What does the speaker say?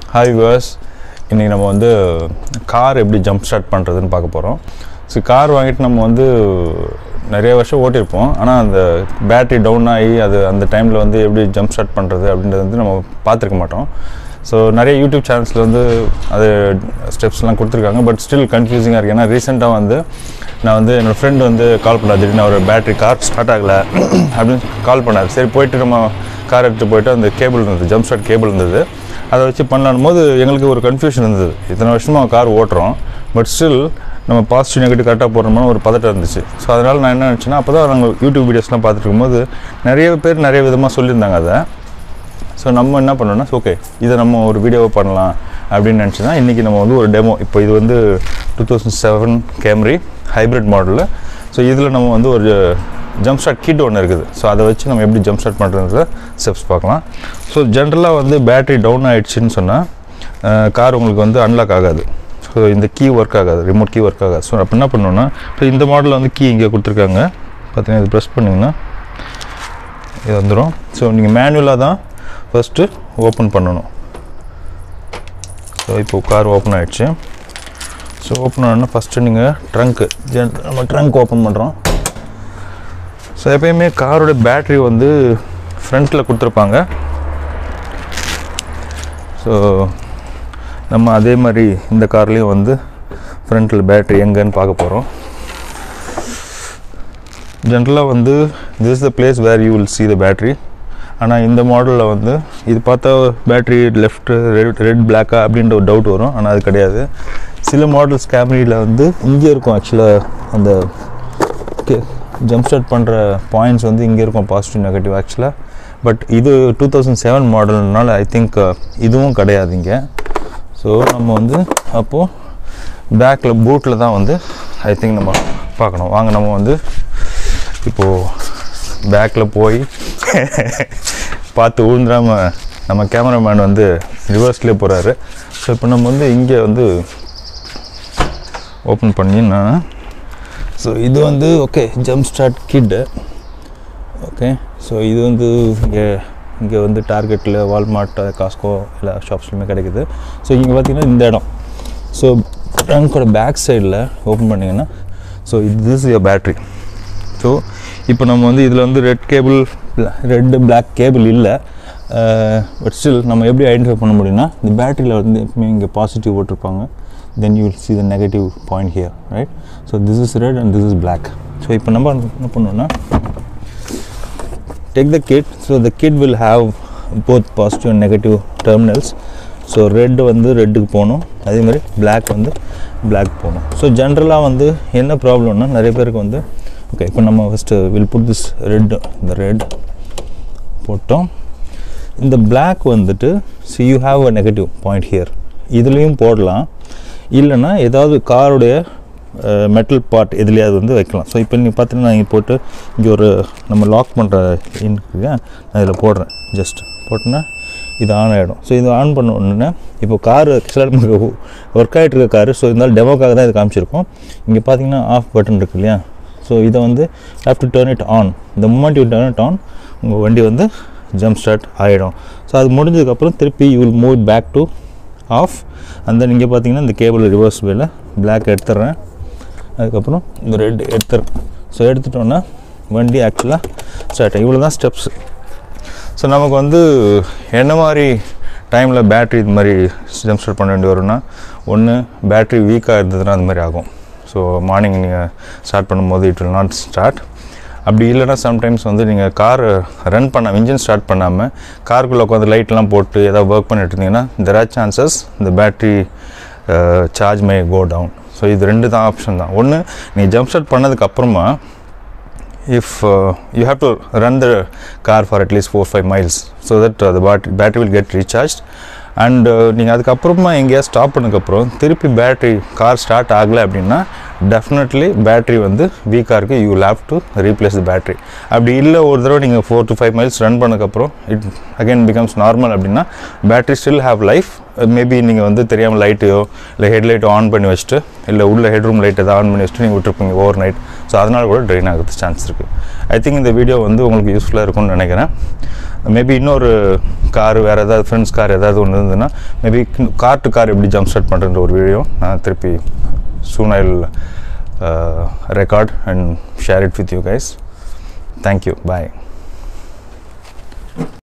Hi viewers இன்றைக்கி நம்ம வந்து கார் எப்படி ஜம்ப் ஸ்டார்ட் பண்ணுறதுன்னு பார்க்க போகிறோம் ஸோ கார் வாங்கிட்டு நம்ம வந்து நிறைய வருஷம் ஓட்டியிருப்போம் ஆனால் அந்த பேட்டரி டவுன் ஆகி அது அந்த டைமில் வந்து எப்படி ஜம்ப் ஸ்டார்ட் பண்ணுறது அப்படின்றது வந்து நம்ம பார்த்துருக்க மாட்டோம் ஸோ நிறைய யூடியூப் சேனல்ஸில் வந்து அது ஸ்டெப்ஸ்லாம் கொடுத்துருக்காங்க பட் ஸ்டில் கன்ஃபியூசிங்காக இருக்குது ஏன்னா ரீசெண்டாக வந்து நான் வந்து என்னோடய ஃப்ரெண்ட் வந்து கால் பண்ணார் திடீர்னு அவர் பேட்டரி கார் ஸ்டார்ட் ஆகலை அப்படின்னு கால் பண்ணார் சரி போயிட்டு நம்ம கார் எடுத்துகிட்டு போயிட்டு அந்த கேபிள் இருந்தது ஜம்ப் ஸ்டார்ட் கேபிள் இருந்தது அதை வச்சு பண்ணலான் போது எங்களுக்கு ஒரு கன்ஃபியூஷன் இருந்தது இத்தனை வருஷமாக கார் ஓட்டுறோம் பட் ஸ்டில் நம்ம பாசிட்டிவ் நெகட்டிவ் கரெக்டாக போடுறோம்னு ஒரு பதட்டம் இருந்துச்சு ஸோ அதனால் நான் என்ன நினச்சேன்னா அப்போ தான் நாங்கள் யூடியூப் வீடியோஸ்லாம் பார்த்துட்டு இருக்கும்போது நிறைய பேர் நிறைய விதமாக சொல்லியிருந்தாங்க அதை ஸோ நம்ம என்ன பண்ணோம்னா ஓகே இதை நம்ம ஒரு வீடியோவை பண்ணலாம் அப்படின்னு நினச்சி தான் இன்றைக்கி நம்ம வந்து ஒரு டெமோ இப்போ இது வந்து two thousand seven Camry hybrid மாடலில் ஸோ இதில் நம்ம வந்து ஒரு ஜம்ப் ஸ்டார்ட் கிட் ஒன்று இருக்குது ஸோ அதை வச்சு நம்ம எப்படி ஜம்ப் ஸ்டார்ட் பண்ணுறதுல ஸ்டெப்ஸ் பார்க்கலாம் ஸோ ஜென்ரலாக வந்து பேட்டரி டவுன் ஆகிடுச்சின்னு சொன்னால் கார் உங்களுக்கு வந்து அன்லாக் ஆகாது ஸோ இந்த கீ ஒர்க் ஆகாது ரிமோட் கீ ஒர்க் ஆகாது ஸோ அப்போ என்ன பண்ணணும்னா இப்போ இந்த மாடலில் வந்து கீ இங்கே கொடுத்துருக்காங்க பார்த்தீங்கன்னா இது ப்ரெஸ் பண்ணிங்கன்னா இது வந்துடும் ஸோ நீங்கள் மேனுவலாக தான் ஃபஸ்ட்டு ஓப்பன் பண்ணணும் ஸோ இப்போ கார் ஓப்பன் ஆகிடுச்சு ஸோ ஓப்பன் ஆனால் ஃபஸ்ட்டு நீங்கள் ட்ரங்க்கு ஜென் நம்ம ட்ரங்க் ஓப்பன் பண்ணுறோம் ஸோ எப்பயுமே காரோட பேட்ரி வந்து ஃப்ரண்ட்டில் கொடுத்துருப்பாங்க ஸோ நம்ம அதே மாதிரி இந்த கார்லேயும் வந்து ஃப்ரண்ட்டில் பேட்ரி எங்கேன்னு பார்க்க போகிறோம் ஜென்ரலாக வந்து this is the place where you will see the battery ஆனால் இந்த மாடலில் வந்து இது பார்த்தா பேட்ரி லெஃப்ட் ரெட் ரெட் பிளாக்கா அப்படின்ற ஒரு டவுட் வரும் ஆனால் அது கிடையாது சில மாடல்ஸ் கேமரியில் வந்து இங்கே இருக்கும் ஆக்சுவலாக அந்த ஜம்ப் ஸ்டார்ட் பண்ணுற பாயிண்ட்ஸ் வந்து இங்கே இருக்கும் பாசிட்டிவ் நெகட்டிவ் ஆக்சுவலாக பட் இது டூ தௌசண்ட் செவன் மாடல்னால ஐ திங்க் இதுவும் கிடையாது இங்கே ஸோ நம்ம வந்து அப்போது பேக்கில் பூட்டில் தான் வந்து ஐ திங்க் நம்ம பார்க்கணும் வாங்க நம்ம வந்து இப்போது பேக்கில் போய் பார்த்து விழுந்துடாமல் நம்ம கேமராமேன் வந்து ரிவர்ஸ்லேயே போகிறாரு ஸோ இப்போ நம்ம வந்து இங்கே வந்து ஓப்பன் பண்ணி நான் ஸோ இது வந்து okay jump start kit okay so இது வந்து இங்கே இங்கே வந்து டார்கெட்டில் வால்மார்ட் காஸ்கோ எல்லா ஷாப்ஸ்லையுமே கிடைக்குது ஸோ இங்கே பார்த்தீங்கன்னா இந்த இடம் ஸோ ட்ரங்கோட பேக் சைடில் ஓப்பன் பண்ணிங்கன்னா ஸோ இது இஸ் யர் பேட்ரி ஸோ இப்போ நம்ம வந்து இதில் வந்து red cable red black cable இல்லை பட் ஸ்டில் நம்ம எப்படி ஐடென்டிஃபை பண்ண முடியும்னா இந்த பேட்டரியில் வந்து எப்பவுமே இங்கே பாசிட்டிவ் போட்டிருப்பாங்க then you will see the negative point here right so this is red and this is black so இப்போ நம்ம என்ன பண்ணோம்னா take the kit so the kit will have both positive and negative terminals so red வந்து ரெட்டுக்கு போகணும் அதே மாதிரி black வந்து பிளாக் போகணும் ஸோ ஜென்ரலாக வந்து என்ன ப்ராப்ளம்னா நிறைய பேருக்கு வந்து ஓகே இப்போ நம்ம first will put this red இந்த ரெட் போட்டோம் இந்த பிளாக் வந்துட்டு see you have a negative point here இதுலேயும் போடலாம் இல்லைன்னா ஏதாவது காருடைய மெட்டல் பார்ட் எதுலையாவது வந்து வைக்கலாம் ஸோ இப்போ நீங்கள் பார்த்தீங்கன்னா இங்கே போட்டு இங்கே ஒரு நம்ம லாக் பண்ணுற இன்க்கு நான் இதில் போடுறேன் ஜஸ்ட் போட்டோன்னா இது ஆன் ஆகிடும் ஸோ இது ஆன் பண்ண உடனே இப்போ காரு ஆக்சுவலாக நமக்கு ஒர்க் ஆகிட்டு இருக்க காரு ஸோ இருந்தாலும் டெமோக்காக தான் இது காமிச்சிருக்கோம் இங்கே பார்த்தீங்கன்னா ஆஃப் பட்டன் இருக்கு இல்லையா ஸோ இதை வந்து have to turn it on இந்த moment you turn it on உங்கள் வண்டி வந்து ஜம்ப் ஸ்டார்ட் ஆகிடும் ஸோ அது முடிஞ்சதுக்கப்புறம் திருப்பி you will move back to off அந்த இங்கே பார்த்தீங்கன்னா இந்த கேபிள் ரிவர்ஸ் வேல பிளாக் எடுத்துடுறேன் அதுக்கப்புறம் இந்த ரெட் எடுத்துறேன் ஸோ எடுத்துட்டோன்னா வண்டி ஆக்சுவலாக ஸ்டார்ட் இவ்வளோ தான் ஸ்டெப்ஸ் ஸோ நமக்கு வந்து என்ன மாதிரி டைமில் பேட்ரி இது மாதிரி ஜம்ப் ஸ்டார்ட் பண்ண வேண்டி வரும்னா ஒன்று பேட்ரி வீக்காக இருந்ததுன்னா அது மாதிரி ஆகும் ஸோ மார்னிங் நீங்கள் ஸ்டார்ட் பண்ணும்போது இட் வில் நாட் ஸ்டார்ட் அப்படி இல்லைனா சம்டைம்ஸ் வந்து நீங்கள் கார் ரன் பண்ண இன்ஜின் ஸ்டார்ட் பண்ணாமல் காருக்குள்ளே உட்காந்து லைட்லாம் போட்டு ஏதாவது ஒர்க் பண்ணிட்டு இருந்தீங்கன்னா தெர் ஆர் சான்சஸ் இந்த battery charge may go down so இது ரெண்டு தான் ஆப்ஷன் தான் ஒன்று நீங்கள் ஜம்ப் ஸ்டார்ட் பண்ணதுக்கப்புறமா if you have to run the car for at least four five miles so that the bad battery will get recharge and நீங்கள் அதுக்கப்புறமா எங்கேயா ஸ்டாப் பண்ணதுக்கப்புறம் திருப்பி பேட்ரி கார் ஸ்டார்ட் ஆகலை அப்படின்னா டெஃபினெட்லி பேட்ரி வந்து வீக்காக இருக்குது you have to replace the battery அப்படி இல்லை ஒரு தடவை நீங்கள் four to five miles run பண்ணதுக்கப்புறம் இட் அகைன் பிகம்ஸ் நார்மல் அப்படின்னா battery still have life maybe நீங்கள் வந்து தெரியாமல் லைட்டையோ இல்லை ஹெட்லைட்டோ ஆன் பண்ணி வச்சுட்டு இல்லை உள்ள ஹெட்ரூம் லைட் எதாவது ஆன் பண்ணி வச்சுட்டு நீங்கள் விட்டுருப்பீங்க ஓவர் நைட் ஸோ அதனால் கூட ட்ரெயின் ஆகிறது சான்ஸ் இருக்குது ஐ திங்க் இந்த வீடியோ வந்து உங்களுக்கு யூஸ்ஃபுல்லாக இருக்கும்னு நினைக்கிறேன் மேபி இன்னொரு கார் வேறு ஏதாவது ஃப்ரெண்ட்ஸ் கார் ஏதாவது ஒன்று இருந்ததுன்னா மேபி கார் டு கார் எப்படி ஜம்ப் ஸ்டார்ட் பண்ணுற ஒரு வீடியோ நான் திருப்பி soon I'll uh, record and share it with you guys. Thank you. Bye.